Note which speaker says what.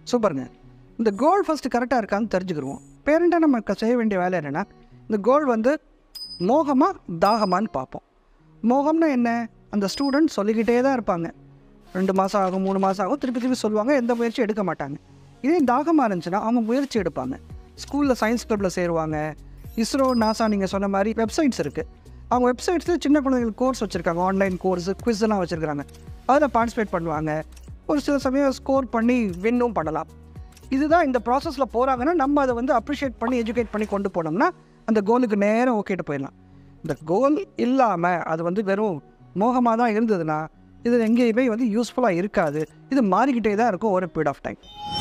Speaker 1: சூப்பருங்க இந்த கோல் ஃபஸ்ட்டு கரெக்டாக இருக்கான்னு தெரிஞ்சுக்கிடுவோம் பேரண்ட்டாக நம்ம க- செய்ய வேண்டிய வேலை என்னென்னா இந்த கோல் வந்து மோகமா தாகமான்னு பார்ப்போம் மோகம்னா என்ன அந்த ஸ்டூடெண்ட் சொல்லிக்கிட்டே தான் இருப்பாங்க ரெண்டு மாதம் ஆகும் மூணு மாதம் ஆகும் திருப்பி திருப்பி சொல்லுவாங்க எந்த முயற்சியும் எடுக்க மாட்டாங்க இதே தாகமாக இருந்துச்சுன்னா அவங்க முயற்சி எடுப்பாங்க ஸ்கூலில் சயின்ஸ் கிளப்பில் சேருவாங்க இஸ்ரோ நாசா நீங்கள் சொன்ன மாதிரி வெப்சைட்ஸ் இருக்குது அவங்க வெப்சைட்ஸில் சின்ன குழந்தைங்களுக்கு கோர்ஸ் வச்சுருக்காங்க ஆன்லைன் கோர்ஸ் குவிஸ் எல்லாம் வச்சுருக்காங்க அதில் பார்ட்டிசிபேட் பண்ணுவாங்க ஒரு சில சமயம் ஸ்கோர் பண்ணி வின்னும் பண்ணலாம் இதுதான் இந்த ப்ராசஸில் போகிறாங்கன்னா நம்ம அதை வந்து அப்ரிஷியேட் பண்ணி எஜுகேட் பண்ணி கொண்டு போனோம்னா அந்த கோலுக்கு நேரம் ஓகேட்டு போயிடலாம் இந்த கோல் இல்லாமல் அது வந்து வெறும் மோகமாக தான் இருந்ததுன்னா இது எங்கேயுமே வந்து யூஸ்ஃபுல்லாக இருக்காது இது மாறிக்கிட்டே தான் இருக்கும் ஒரு பீரியட் ஆஃப் டைம்